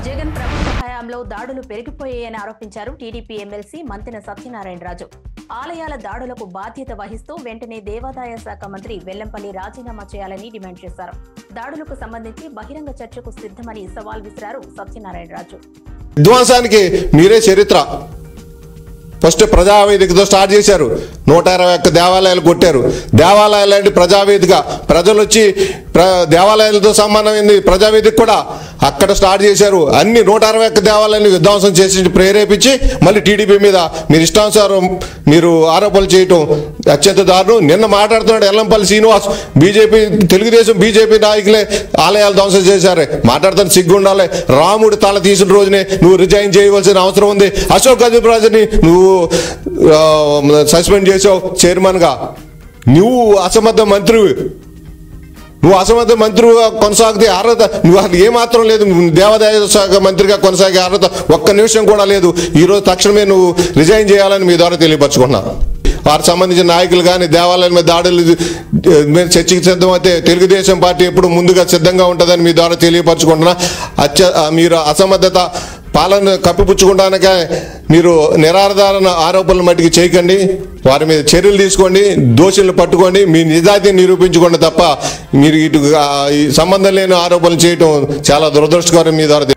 జగన్ ప్రభుత్వ హయాంలో దాడులు పెరిగిపోయాయని ఆరోపించారు టీడీపీ ఎమ్మెల్సీ మంతెన సత్యనారాయణరాజు ఆలయాల దాడులకు బాధ్యత వహిస్తూ వెంటనే దేవాదాయ శాఖ మంత్రి వెల్లంపల్లి రాజీనామా చేయాలని డిమాండ్ చేశారు దాడులకు సంబంధించి బహిరంగ చర్చకు సిద్ధమని సవాల్ విసిరారు సత్యనారాయణరాజు విధ్వంసానికి మీరే చరిత్ర ఫస్ట్ ప్రజావేదికతో స్టార్ట్ చేశారు నూట ఇరవై ఒక్క దేవాలయాలు కొట్టారు దేవాలయాలు ప్రజావేదిక ప్రజలు వచ్చి ప్ర దేవాలయాలతో సంబంధమైంది ప్రజావేదిక కూడా అక్కడ స్టార్ట్ చేశారు అన్ని నూట అరవై ఒక్క దేవాలయాన్ని విధ్వంసం చేసి ప్రేరేపించి మళ్ళీ టీడీపీ మీద మీరు ఇష్టానుసారం మీరు ఆరోపణలు చేయటం అత్యంత దారుణం నిన్న మాట్లాడుతున్నాడు ఎల్లంపల్లి శ్రీనివాస్ బీజేపీ తెలుగుదేశం బీజేపీ నాయకులే ఆలయాలు ధ్వంసం చేశారు మాట్లాడుతాను సిగ్గుండాలి రాముడు తల తీసిన రోజునే నువ్వు రిజైన్ చేయవలసిన అవసరం ఉంది అశోక్ గజరాజుని నువ్వు సస్పెండ్ చేసావు చైర్మన్గా నువ్వు అసమర్థ మంత్రివి నువ్వు అసమర్థ మంత్రిగా కొనసాగితే అర్హత నువ్వు అసలు ఏమాత్రం లేదు దేవాదాయ శాఖ మంత్రిగా కొనసాగే అర్హత ఒక్క నిమిషం కూడా లేదు ఈరోజు తక్షణమే నువ్వు రిజైన్ చేయాలని మీ ద్వారా తెలియపరచుకున్నా వారికి సంబంధించిన నాయకులు కానీ దేవాలయాల మీద దాడులు మీరు చర్చకి సిద్ధమైతే తెలుగుదేశం పార్టీ ఎప్పుడు ముందుగా సిద్ధంగా ఉంటుందని మీ ద్వారా తెలియపరచుకుంటున్నా అత్య మీరు అసమర్థత పాలన కప్పిపుచ్చుకోవడానికే మీరు నిరాధారణ ఆరోపణలు మట్టికి చేయకండి వారి మీద చర్యలు తీసుకోండి దోషులను పట్టుకోండి మీ నిజాయితీని నిరూపించుకోండి తప్ప మీరు ఇటు ఆ, ఈ సంబంధం లేని ఆరోపణలు చేయటం చాలా దురదృష్టకరం మీ ద్వారా